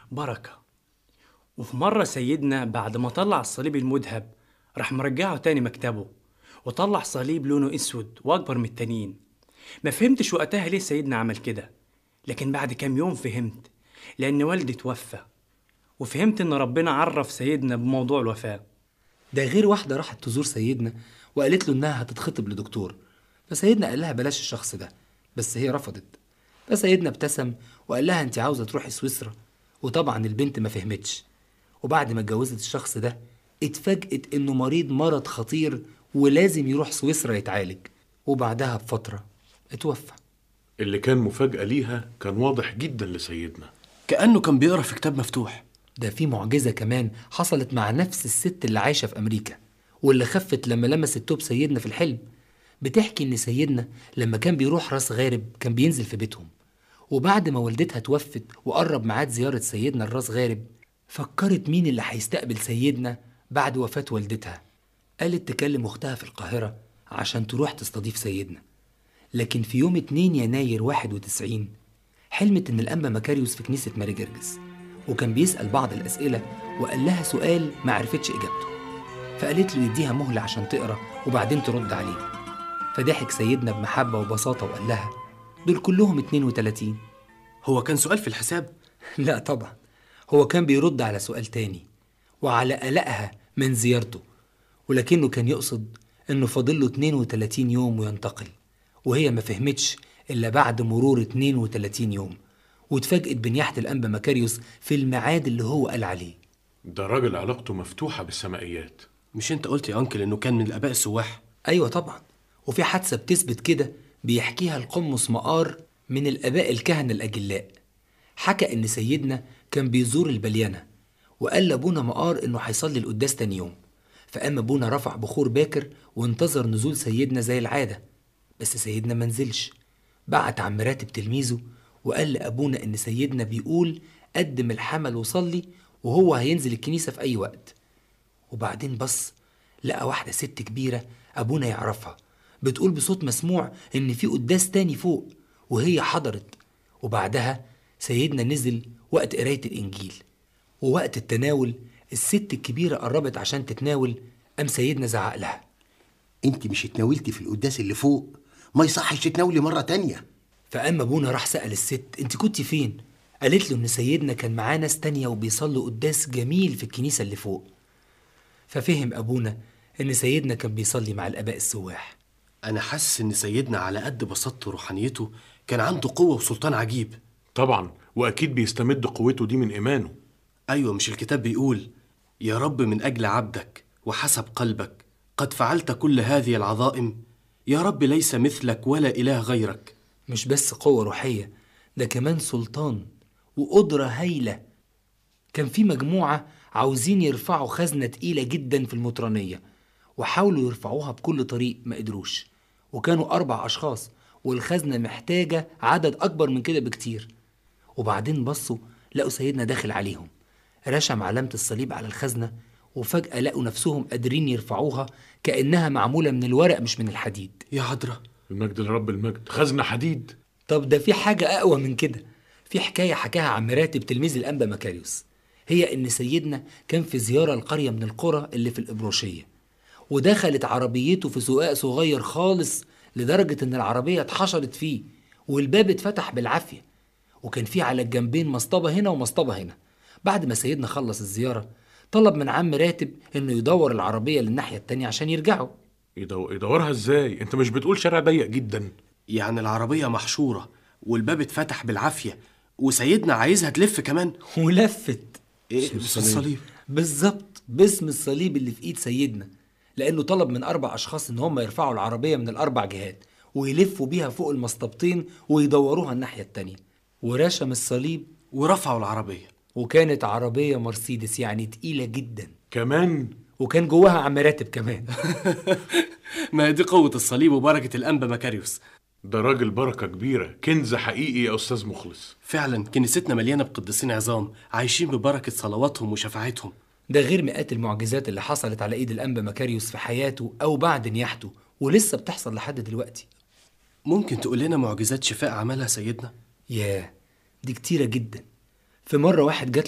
بركة وفي مرة سيدنا بعد ما طلع الصليب المذهب راح مرجعه تاني مكتبه وطلع صليب لونه اسود واكبر من التانيين ما فهمتش وقتها ليه سيدنا عمل كده لكن بعد كام يوم فهمت لان والدي توفى وفهمت ان ربنا عرف سيدنا بموضوع الوفاه ده غير واحدة راحت تزور سيدنا وقالت له إنها هتتخطب لدكتور فسيدنا قال لها بلاش الشخص ده بس هي رفضت فسيدنا ابتسم وقال لها أنت عاوزة تروحي سويسرا وطبعا البنت ما فهمتش وبعد ما اتجوزت الشخص ده اتفاجئت إنه مريض مرض خطير ولازم يروح سويسرا يتعالج وبعدها بفترة اتوفى اللي كان مفاجأة ليها كان واضح جدا لسيدنا كأنه كان بيقرا في كتاب مفتوح ده في معجزة كمان حصلت مع نفس الست اللي عايشة في أمريكا واللي خفت لما لمست توب سيدنا في الحلم بتحكي إن سيدنا لما كان بيروح راس غارب كان بينزل في بيتهم وبعد ما والدتها توفت وقرب ميعاد زيارة سيدنا لراس غارب فكرت مين اللي هيستقبل سيدنا بعد وفاة والدتها قالت تكلم أختها في القاهرة عشان تروح تستضيف سيدنا لكن في يوم 2 يناير 91 حلمت إن الأنبا مكاريوس في كنيسة ماري جرجس وكان بيسأل بعض الأسئلة وقال لها سؤال ما عرفتش إجابته فقالت له يديها مهلة عشان تقرأ وبعدين ترد عليه فضحك سيدنا بمحبة وبساطة وقال لها دول كلهم 32 هو كان سؤال في الحساب لا طبعا هو كان بيرد على سؤال تاني وعلى قلقها من زيارته ولكنه كان يقصد انه فاضل له 32 يوم وينتقل وهي ما فهمتش الا بعد مرور 32 يوم واتفاجئت بنياحة الأنبا مكاريوس في الميعاد اللي هو قال عليه ده راجل علاقته مفتوحة بالسمائيات مش انت قلت يا انكل انه كان من الاباء السواح أيوة طبعا وفي حادثة بتثبت كده بيحكيها القمص مقار من الآباء الكهنة الأجلاء حكى إن سيدنا كان بيزور البليانة وقال لأبونا مقار إنه هيصلي القداس تاني يوم فقام أبونا رفع بخور باكر وانتظر نزول سيدنا زي العادة بس سيدنا منزلش بعت عم راتب تلميذه وقال لأبونا إن سيدنا بيقول قدم الحمل وصلي وهو هينزل الكنيسة في أي وقت وبعدين بص لقى واحدة ست كبيرة أبونا يعرفها بتقول بصوت مسموع إن في قداس تاني فوق وهي حضرت وبعدها سيدنا نزل وقت قراية الإنجيل ووقت التناول الست الكبيرة قربت عشان تتناول قام سيدنا زعق لها انت مش اتناولتي في القداس اللي فوق ما يصحش تتناولي مرة تانية فقام ابونا راح سأل الست انت كنت فين؟ قالت له ان سيدنا كان معاه ناس تانية وبيصلوا قداس جميل في الكنيسة اللي فوق ففهم ابونا ان سيدنا كان بيصلي مع الاباء السواح انا حاسس ان سيدنا على قد بساطته وروحانيته كان عنده قوه وسلطان عجيب طبعا وأكيد بيستمد قوته دي من إيمانه ايوه مش الكتاب بيقول يا رب من اجل عبدك وحسب قلبك قد فعلت كل هذه العظائم يا رب ليس مثلك ولا اله غيرك مش بس قوة روحية ده كمان سلطان وقدرة هايلة كان في مجموعة عاوزين يرفعوا خزنة تقيلة جدا في المطرانية وحاولوا يرفعوها بكل طريق ما قدروش وكانوا أربع أشخاص والخزنة محتاجة عدد أكبر من كده بكتير وبعدين بصوا لقوا سيدنا داخل عليهم رشم علامة الصليب على الخزنة وفجأة لقوا نفسهم قادرين يرفعوها كأنها معمولة من الورق مش من الحديد يا عذرا المجد لرب المجد خزنة حديد طب ده في حاجة أقوى من كده في حكاية حكاها عم راتب تلميذ الأنبا مكاريوس هي إن سيدنا كان في زيارة لقرية من القرى اللي في الإبروشية ودخلت عربيته في سقاق صغير خالص لدرجة إن العربية اتحشرت فيه والباب اتفتح بالعافية وكان في على الجنبين مصطبة هنا ومصطبة هنا بعد ما سيدنا خلص الزيارة طلب من عم راتب إنه يدور العربية للناحية التانية عشان يرجعوا يدو- يدورها ازاي انت مش بتقول شارع ضيق جدا يعني العربيه محشوره والباب اتفتح بالعافيه وسيدنا عايزها تلف كمان ولفت ايه بس الصليب بالظبط باسم الصليب اللي في ايد سيدنا لانه طلب من اربع اشخاص ان هم يرفعوا العربيه من الاربع جهات ويلفوا بيها فوق المسطبتين ويدوروها الناحيه التانيه ورشم الصليب ورفعوا العربيه وكانت عربيه مرسيدس يعني تقيله جدا كمان وكان جواها عم راتب كمان ما هي دي قوه الصليب وبركه الانبا مكاريوس ده راجل بركة كبيرة كنز حقيقي يا أستاذ مخلص فعلا كنيستنا مليانه بقديسين عظام عايشين ببركه صلواتهم وشفاعتهم ده غير مئات المعجزات اللي حصلت على ايد الانبا مكاريوس في حياته او بعد نياحته ولسه بتحصل لحد دلوقتي ممكن تقول لنا معجزات شفاء عملها سيدنا ياه دي كتيره جدا في مره واحد جات